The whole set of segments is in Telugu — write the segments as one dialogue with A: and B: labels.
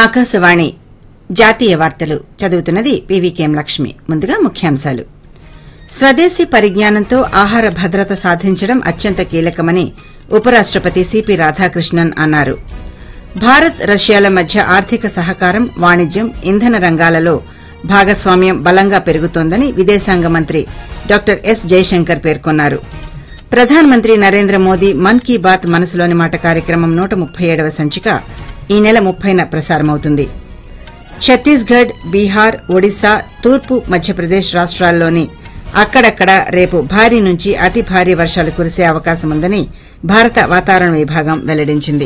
A: ఆకాశవాణి జాతీయ వార్తలు చదువుతున్నది పీవీకేఎం లక్ష్మి ముందుగా ముఖ్యాంశాలు స్వదేశీ పరిజ్ఞానంతో ఆహార భద్రత సాధించడం అత్యంత కీలకమని ఉపరాష్టపతి సిపి రాధాకృష్ణన్ అన్నారు భారత్ రష్యాల మధ్య ఆర్థిక సహకారం వాణిజ్యం ఇంధన రంగాలలో భాగస్వామ్యం బలంగా పెరుగుతోందని విదేశాంగ మంత్రి డాక్టర్ ఎస్ జయశంకర్ పేర్కొన్నారు ప్రధానమంత్రి నరేంద్ర మోదీ మన్ కీ బాత్ మనసులోని మాట కార్యక్రమం నూట ముప్పై ఏడవ సంచిక ఈ నెల ముప్పైన ప్రసారమవుతుంది ఛత్తీస్గఢ్ బీహార్ ఒడిశా తూర్పు మధ్యప్రదేశ్ రాష్ట్రాల్లోని అక్కడక్కడ రేపు భారీ నుంచి అతి భారీ వర్షాలు కురిసే అవకాశముందని భారత వాతావరణ విభాగం వెల్లడించింది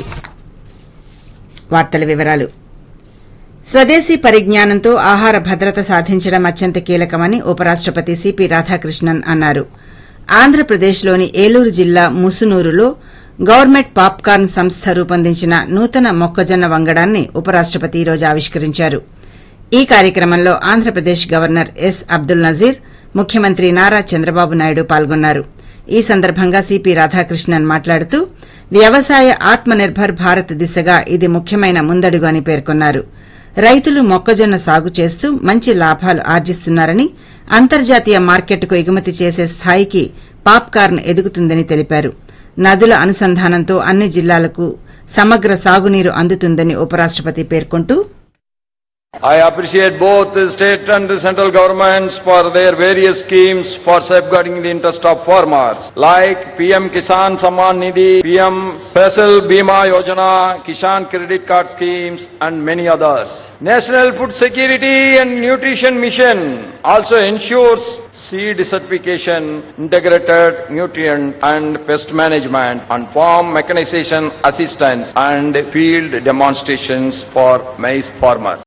A: వార్తల వివరాలు స్వదేశీ పరిజ్ఞానంతో ఆహార భద్రత సాధించడం అత్యంత కీలకమని ఉపరాష్టపతి సిపి రాధాకృష్ణన్ అన్నారు ఆంధ్రప్రదేశ్లోని ఏలూరు జిల్లా ముసునూరులో గవర్నమెంట్ పాప్కార్న్ సంస్థ రూపొందించిన నూతన మొక్కజొన్న వంగడాన్ని ఉపరాష్టపతి ఈరోజు ఆవిష్కరించారు ఈ కార్యక్రమంలో ఆంధ్రప్రదేశ్ గవర్నర్ ఎస్ అబ్దుల్ నజీర్ ముఖ్యమంత్రి నారా చంద్రబాబు నాయుడు పాల్గొన్నారు ఈ సందర్భంగా సిపి రాధాకృష్ణన్ మాట్లాడుతూ వ్యవసాయ ఆత్మ నిర్భర్ భారత్ దిశగా ఇది ముఖ్యమైన ముందడుగు అని పేర్కొన్నారు రైతులు మొక్కజొన్న సాగు చేస్తూ మంచి లాభాలు ఆర్జిస్తున్నారని అంతర్జాతీయ మార్కెట్కు ఎగుమతి చేసే స్థాయికి పాప్కార్న్ ఎదుగుతుందని తెలిపారు నదుల అనుసంధానంతో అన్ని జిల్లాలకు సమగ్ర సాగునీరు అందుతుందని ఉపరాష్టపతి పేర్కొంటూ
B: I appreciate both the state and the central governments for their various schemes for safeguarding the interest of farmers, like PM Kisan Samman Nidhi, PM Special Bima Yojana, Kisan Credit Card schemes, and many others. National Food Security and Nutrition Mission also ensures seed certification, integrated nutrient and pest management, and farm mechanization assistance and field demonstrations for maize farmers.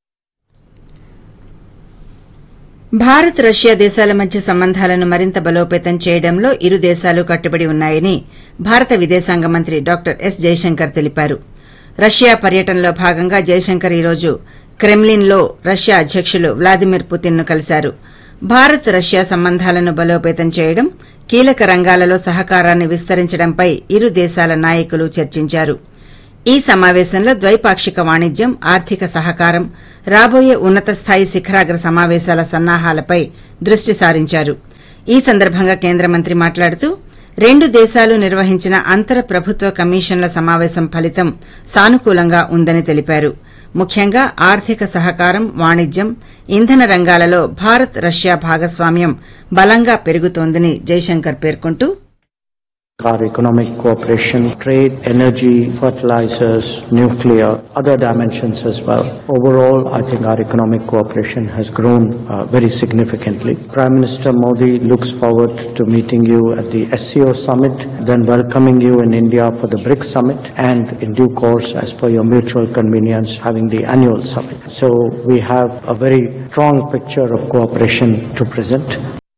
A: Bharat Russia దేశాల మధ్య సంబంధాలను మరింత బలోపేతం చేయడంలో ఇరు దేశాలు కట్టుబడి ఉన్నాయని భారత విదేశాంగ మంత్రి డాక్టర్ ఎస్ జయశంకర్ తెలిపారు రష్యా పర్యటనలో భాగంగా జయశంకర్ ఈరోజు క్రెమ్లిన్లో రష్యా అధ్యకులు వ్లాదిమిర్ పుతిన్ను కలిశారు భారత్ రష్యా సంబంధాలను బలోపేతం చేయడం కీలక రంగాలలో సహకారాన్ని విస్తరించడంపై ఇరు దేశాల నాయకులు చర్చించారు ఈ సమావేశంలో ద్వైపాక్షిక వాణిజ్యం ఆర్థిక సహకారం రాబోయే ఉన్నత స్థాయి శిఖరాగ్ర సమావేశాల సన్నాహాలపై దృష్టి సారించారు ఈ సందర్భంగా కేంద్ర మంత్రి మాట్లాడుతూ రెండు దేశాలు నిర్వహించిన అంతర ప్రభుత్వ కమిషన్ల సమావేశం ఫలితం సానుకూలంగా ఉందని తెలిపారు ముఖ్యంగా ఆర్థిక సహకారం వాణిజ్యం ఇంధన రంగాలలో భారత్ రష్యా భాగస్వామ్యం బలంగా పెరుగుతోందని జైశంకర్ పేర్కొంటూ
C: Our economic cooperation, trade, energy, fertilizers, nuclear, other dimensions as well. Overall, I think our economic cooperation has grown uh, very significantly. Prime Minister Modi looks forward to meeting you at the SCO summit, then welcoming you in India for the BRICS summit, and in due course, as per your mutual convenience, having the annual summit. So we have a very strong picture of cooperation to present.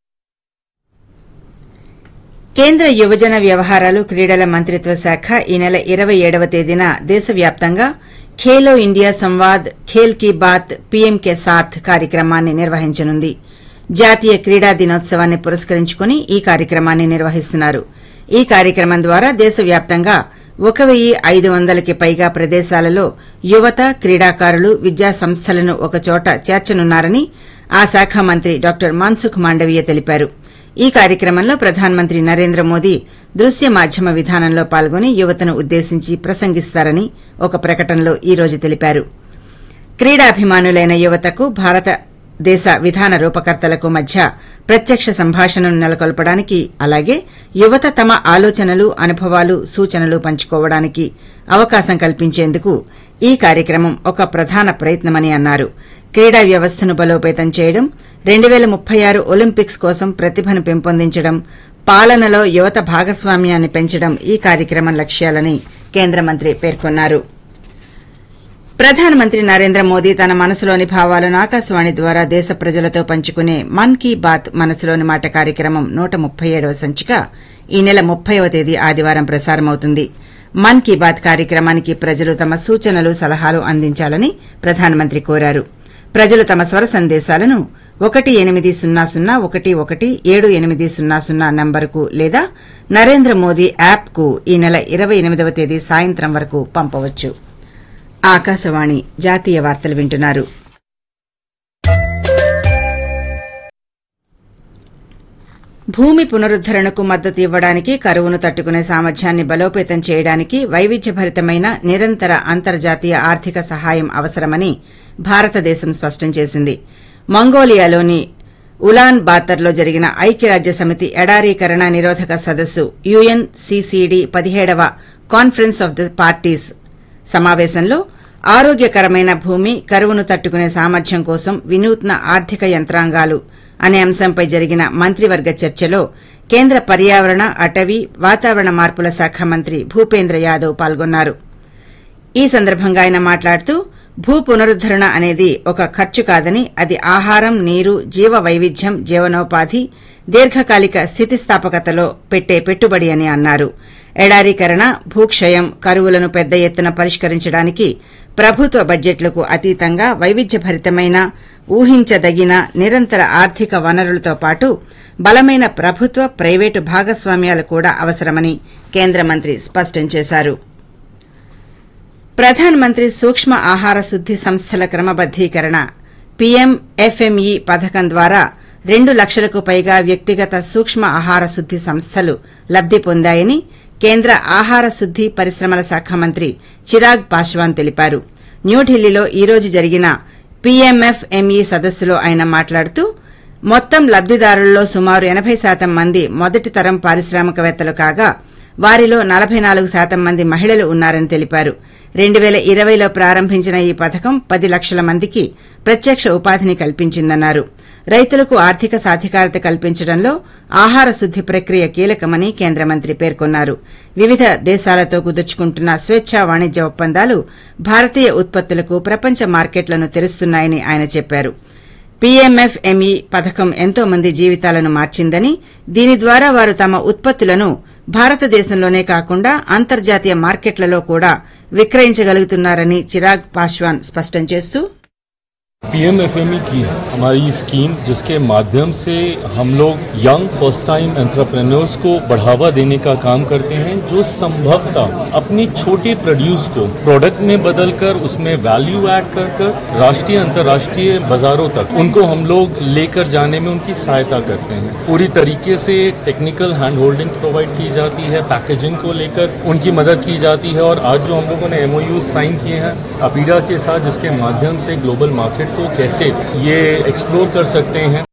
A: కేంద్ర యువజన వ్యవహారాలు క్రీడల మంత్రిత్వ శాఖ ఈ నెల ఇరవై ఏడవ తేదీన దేశవ్యాప్తంగా ఖేలో ఇండియా సంవాద్ ఖేల్ కీ బాత్ పీఎం కే సాత్ కార్యక్రమాన్ని నిర్వహించనుంది జాతీయ క్రీడా దినోత్సవాన్ని పురస్కరించుకుని ఈ కార్యక్రమాన్ని నిర్వహిస్తున్నారు ఈ కార్యక్రమం ద్వారా దేశవ్యాప్తంగా ఒక వెయ్యి ఐదు వందలకి పైగా ప్రదేశాలలో యువత క్రీడాకారులు విద్యా సంస్థలను ఒకచోట చేర్చనున్నారని ఆ శాఖ మంత్రి డాక్టర్ మన్సుఖ్ మాండవీయ తెలిపారు ఈ కార్యక్రమంలో ప్రధానమంత్రి నరేంద్ర మోదీ దృశ్య మాధ్యమ విధానంలో పాల్గొని యువతను ఉద్దేశించి ప్రసంగిస్తారని ఒక ప్రకటనలో ఈ రోజు తెలిపారు క్రీడాభిమానులైన యువతకు భారతదేశ విధాన రూపకర్తలకు మధ్య ప్రత్యక్ష సంభాషణను నెలకొల్పడానికి అలాగే యువత తమ ఆలోచనలు అనుభవాలు సూచనలు పంచుకోవడానికి అవకాశం కల్పించేందుకు ఈ కార్యక్రమం ఒక ప్రధాన ప్రయత్నమని అన్నారు క్రీడా వ్యవస్థను బలోపేతం చేయడం రెండు పేల ముప్పై ఆరు ఒలింపిక్స్ కోసం ప్రతిభను పెంపొందించడం పాలనలో యువత భాగస్వామ్యాన్ని పెంచడం ఈ కార్యక్రమం లక్ష్యాలని కేంద్ర మంత్రి పేర్కొన్నారు ప్రధానమంత్రి నరేంద్ర మోదీ తన మనసులోని భావాలను ఆకాశవాణి ద్వారా దేశ ప్రజలతో పంచుకునే మన్ కీ బాత్ మనసులోని మాట కార్యక్రమం నూట ముప్పై ఏడవ సంచిక ఈ నెల ముప్పైవ తేదీ ఆదివారం ప్రసారమవుతుంది మన్ కీ బాత్ కార్యక్రమానికి ప్రజలు తమ సూచనలు సలహాలు అందించాలని ప్రధానమంత్రి కోరారు ప్రజలు తమ స్వర సందేశాలను ఒకటి ఎనిమిది సున్నా సున్నా ఒకటి ఒకటి ఏడు ఎనిమిది సున్నా సున్నా నంబరుకు లేదా నరేంద్ర మోదీ యాప్కు ఈ నెల ఇరవై ఎనిమిదవ తేదీ సాయంత్రం వరకు పంపవచ్చు ఆకాశవాణి జాతీయ వార్తలు వింటున్నారు భూమి పునరుద్దరణకు మద్దతు ఇవ్వడానికి కరువును తట్టుకునే సామర్థ్యాన్ని బలోపేతం చేయడానికి వైవిధ్యభరితమైన నిరంతర అంతర్జాతీయ ఆర్థిక సహాయం అవసరమని భారతదేశం స్పష్టం చేసింది మంగోలియాలోని ఉలాన్ బాతర్లో జరిగిన ఐక్యరాజ్య సమితి ఎడారీకరణ నిరోధక సదస్సు యుఎన్సీసీడీ పదిహేడవ కాన్ఫరెన్స్ ఆఫ్ ద పార్టీస్ సమావేశంలో ఆరోగ్యకరమైన భూమి కరువును తట్టుకునే సామర్థ్యం కోసం వినూత్న ఆర్థిక యంత్రాంగాలు అనే అంశంపై జరిగిన మంత్రివర్గ చర్చలో కేంద్ర పర్యావరణ అటవీ వాతావరణ మార్పుల శాఖ మంత్రి భూపేంద్ర యాదవ్ పాల్గొన్నారు ఈ సందర్భంగా ఆయన మాట్లాడుతూ భూ పునరుద్దరణ అనేది ఒక ఖర్చు కాదని అది ఆహారం నీరు జీవ వైవిధ్యం జీవనోపాధి దీర్ఘకాలిక స్థితిస్థాపకతలో పెట్టే పెట్టుబడి అని అన్నారు ఎడారీకరణ భూక్షయం కరువులను పెద్ద ఎత్తున పరిష్కరించడానికి ప్రభుత్వ బడ్జెట్లకు అతీతంగా వైవిధ్యభరితమైన ఊహించదగిన నిరంతర ఆర్థిక వనరులతో పాటు బలమైన ప్రభుత్వ ప్రైవేటు భాగస్వామ్యాలు కూడా అవసరమని కేంద్ర మంత్రి స్పష్టం చేశారు ప్రధానమంత్రి సూక్ష్మ ఆహార శుద్ది సంస్థల క్రమబద్దీకరణ పీఎంఎఫ్ఎంఈ పథకం ద్వారా రెండు లక్షలకు పైగా వ్యక్తిగత సూక్ష్మ ఆహార శుద్ది సంస్థలు లబ్ది పొందాయని కేంద్ర ఆహార శుద్ది పరిశ్రమల శాఖ మంత్రి చిరాగ్ పాశ్వాన్ తెలిపారు న్యూఢిల్లీలో ఈ రోజు జరిగిన పీఎంఎఫ్ఎంఈ సదస్సులో ఆయన మాట్లాడుతూ మొత్తం లబ్దిదారుల్లో సుమారు ఎనబై శాతం మంది మొదటి తరం పారిశ్రామికవేత్తలు కాగా వారిలో నలభై నాలుగు శాతం మంది మహిళలు ఉన్నారని తెలిపారు రెండు పేల ఇరవైలో ప్రారంభించిన ఈ పథకం పది లక్షల మందికి ప్రత్యక్ష ఉపాధిని కల్పించిందన్నారు రైతులకు ఆర్థిక సాధికారత కల్పించడంలో ఆహార శుద్ది ప్రక్రియ కీలకమని కేంద్ర మంత్రి పేర్కొన్నారు వివిధ దేశాలతో కుదుర్చుకుంటున్న స్వేచ్ఛా వాణిజ్య ఒప్పందాలు భారతీయ ఉత్పత్తులకు ప్రపంచ మార్కెట్లను తెరుస్తున్నాయని ఆయన చెప్పారు పీఎంఎఫ్ఎంఈ పథకం ఎంతో మంది జీవితాలను మార్చిందని దీని ద్వారా వారు తమ ఉత్పత్తులను భారతదేశంలోనే కాకుండా అంతర్జాతీయ మార్కెట్లలో కూడా విక్రయించగలుగుతున్నారని చిరాగ్ పాశ్వాన్ స్పష్టం చేస్తూ
D: पीएमएफएमई की हमारी स्कीम जिसके माध्यम से हम लोग यंग फर्स्ट टाइम एंटरप्रेन्योर्स को बढ़ावा देने का काम करते हैं जो संभवतः अपनी छोटे प्रोड्यूस को प्रोडक्ट में बदलकर उसमें वैल्यू ऐड कर कर राष्ट्रीय अंतर्राष्ट्रीय बाजारों तक उनको हम लोग लेकर जाने में उनकी सहायता करते हैं पूरी तरीके से टेक्निकल हैंड होल्डिंग प्रोवाइड की जाती है पैकेजिंग को लेकर उनकी मदद की जाती है और आज जो हम लोगों ने एमओयू साइन किए हैं अपीडा के साथ जिसके माध्यम से ग्लोबल मार्केट को कैसे ये एक्सप्लोर कर सकते हैं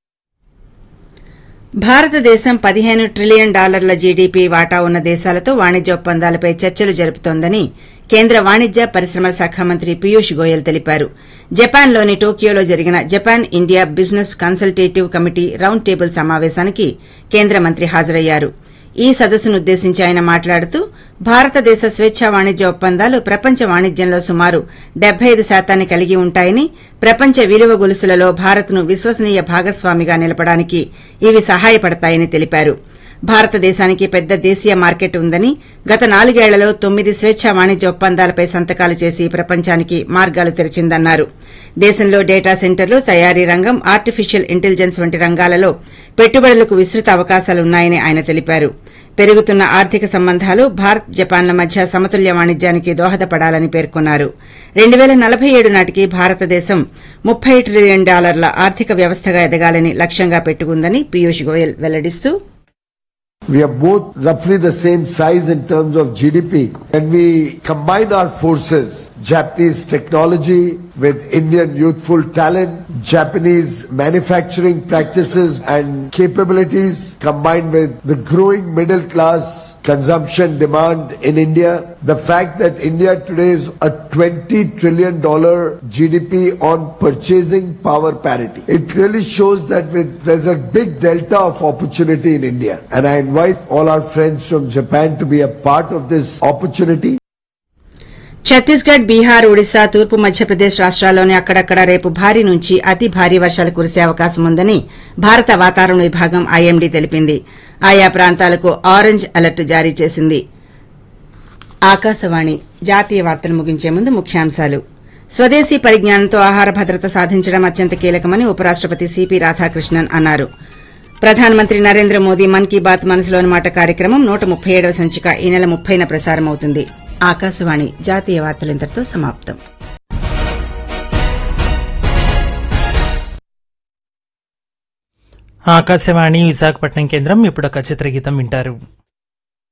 A: భారతదేశం పదిహేను ట్రిలియన్ డాలర్ల జీడీపీ వాటా ఉన్న దేశాలతో వాణిజ్య ఒప్పందాలపై చర్చలు జరుపుతోందని కేంద్ర వాణిజ్య పరిశ్రమల శాఖ మంత్రి పీయూష్ గోయల్ తెలిపారు జపాన్లోని టోక్యోలో జరిగిన Japan India business consultative committee round table సమావేశానికి కేంద్ర మంత్రి హాజరయ్యారు ఈ సదస్సునుద్దేశించి ఆయన మాట్లాడుతూ భారతదేశ స్వేచ్ఛా వాణిజ్య ఒప్పందాలు ప్రపంచ వాణిజ్యంలో సుమారు డెబ్బై ఐదు శాతాన్ని కలిగి ఉంటాయని ప్రపంచ విలువ గొలుసులలో భారత్ను విశ్వసనీయ భాగస్వామిగా నిలపడానికి ఇవి సహాయపడతాయని తెలిపారు భారతదేశానికి పెద్ద దేశీయ మార్కెట్ ఉందని గత నాలుగేళ్లలో తొమ్మిది స్వేచ్ఛా వాణిజ్య ఒప్పందాలపై సంతకాలు చేసి ప్రపంచానికి మార్గాలు తెరిచిందన్నారు దేశంలో డేటా సెంటర్లు తయారీ రంగం ఆర్టిఫిషియల్ ఇంటెలిజెన్స్ వంటి రంగాలలో పెట్టుబడులకు విస్తృత అవకాశాలున్నాయని ఆయన తెలిపారు పెరుగుతున్న ఆర్థిక సంబంధాలు భారత్ జపాన్ల మధ్య సమతుల్య వాణిజ్యానికి దోహదపడాలని పేర్కొన్నారు రెండు పేల నలభై ఏడు నాటికి భారతదేశం ముప్పై ట్రిలియన్ డాలర్ల ఆర్థిక వ్యవస్థగా ఎదగాలని లక్ష్యంగా పెట్టుకుందని Piyush Goyal వెల్లడిస్తూ
E: We are both roughly the same size in terms of GDP. When we combine our forces, Japanese technology with Indian youthful talent, Japanese manufacturing practices and capabilities combined with the growing middle class consumption demand in India, the fact that India today is a 20 trillion dollar GDP on purchasing power parity. It really shows that with, there's a big delta of opportunity in India. And I invite all our friends from Japan to be a part of this opportunity.
A: Chhattisgarh Bihar Odisha తూర్పు మధ్యప్రదేశ్ రాష్ట్రాల్లోని అక్కడక్కడ రేపు భారీ నుంచి అతి భారీ వర్షాలు కురిసే అవకాశం ఉందని భారత వాతావరణ విభాగం ఐఎండీ తెలిపింది ఆయా ప్రాంతాలకు ఆరెంజ్ అలర్ట్ జారీ చేసింది ఆకాశవాణి జాతీయ వార్తలు ముగించే ముందు ముఖ్యాంశాలు స్వదేశీ పరిజ్ఞానంతో ఆహార భద్రత సాధించడం అత్యంత కీలకమని ఉపరాష్టపతి సిపి రాధాకృష్ణన్ అన్నారు ప్రధానమంత్రి నరేంద్ర మోదీ మన్ కీ బాత్ మనసులోని మాట కార్యక్రమం నూట ముప్పై ఏడవ సంచిక ఈ నెల ముప్పైన ప్రసారమవుతుంది ఆకాశవాణి జాతీయ వార్తలు ఇంతటితో సమాప్తం
F: ఆకాశవాణి విశాఖపట్నం కేంద్రం ఇప్పుడు ఒక చిత్రగీతం వింటారు